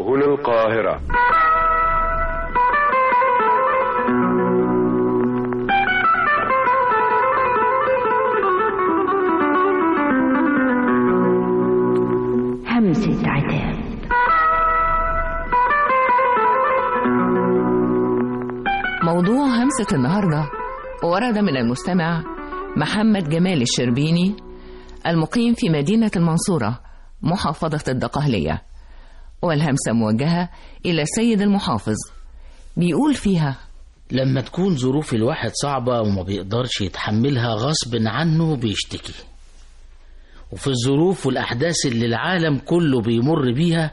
سبل القاهرة همسة عتاب موضوع همسة النهاردة ورد من المستمع محمد جمال الشربيني المقيم في مدينة المنصورة محافظة الدقهلية والهمسة موجهة إلى السيد المحافظ بيقول فيها لما تكون ظروف الواحد صعبة وما بيقدرش يتحملها غصب عنه بيشتكي وفي الظروف والأحداث اللي العالم كله بيمر بيها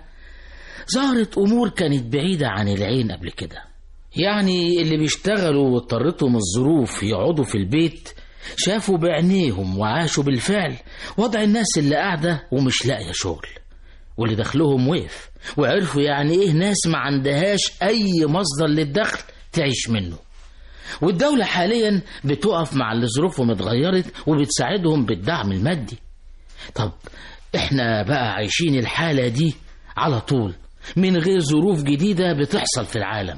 ظهرت أمور كانت بعيدة عن العين قبل كده يعني اللي بيشتغلوا واضطرتهم الظروف يقعدوا في البيت شافوا بعينيهم وعاشوا بالفعل وضع الناس اللي قاعدة ومش لاقية شغل واللي دخلهم وقف وعرفوا يعني ايه ناس ما عندهاش اي مصدر للدخل تعيش منه والدولة حاليا بتقف مع اللي ظروفهم اتغيرت وبتساعدهم بالدعم المادي طب احنا بقى عايشين الحالة دي على طول من غير ظروف جديدة بتحصل في العالم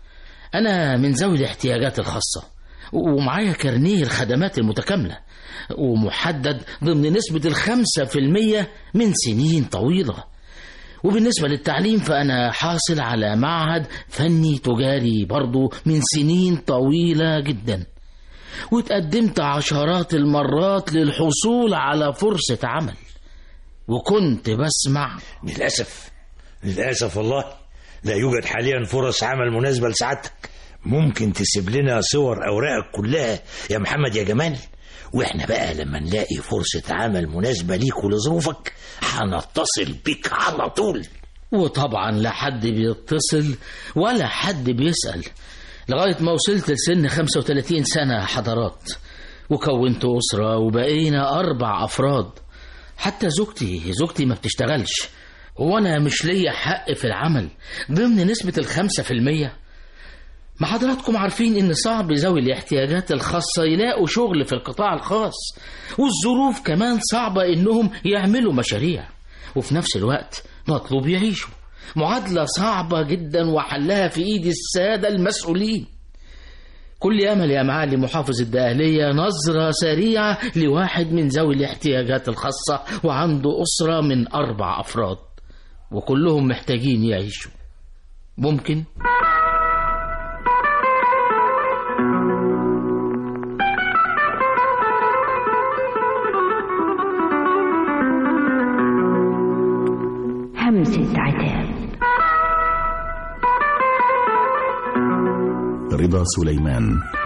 أنا من ذوي الاحتياجات الخاصة ومعايا كارنيه الخدمات المتكاملة ومحدد ضمن نسبة الخمسة في المية من سنين طويلة وبالنسبة للتعليم فأنا حاصل على معهد فني تجاري برضو من سنين طويلة جدا وتقدمت عشرات المرات للحصول على فرصة عمل وكنت بسمع للأسف للأسف والله لا يوجد حاليا فرص عمل مناسبة لسعادتك ممكن تسيب لنا صور أوراقك كلها يا محمد يا جمال واحنا بقى لما نلاقي فرصة عمل مناسبة ليك ولظروفك هنتصل بيك على طول وطبعا لا حد بيتصل ولا حد بيسأل لغاية ما وصلت لسن 35 سنة يا حضرات وكونت أسرة وبقينا أربع أفراد حتى زوجتي زوجتي ما بتشتغلش وأنا مش ليا حق في العمل ضمن نسبة الخمسة في المية ما حضراتكم عارفين إن صعب ذوي الاحتياجات الخاصة يلاقوا شغل في القطاع الخاص والظروف كمان صعبة إنهم يعملوا مشاريع وفي نفس الوقت مطلوب يعيشوا معادلة صعبة جدا وحلها في إيد السادة المسؤولين كل أمل يا معالي محافظ الدقهلية نظرة سريعة لواحد من ذوي الاحتياجات الخاصة وعنده أسرة من أربع أفراد وكلهم محتاجين يعيشوا ممكن؟ همسة عتاب رضا سليمان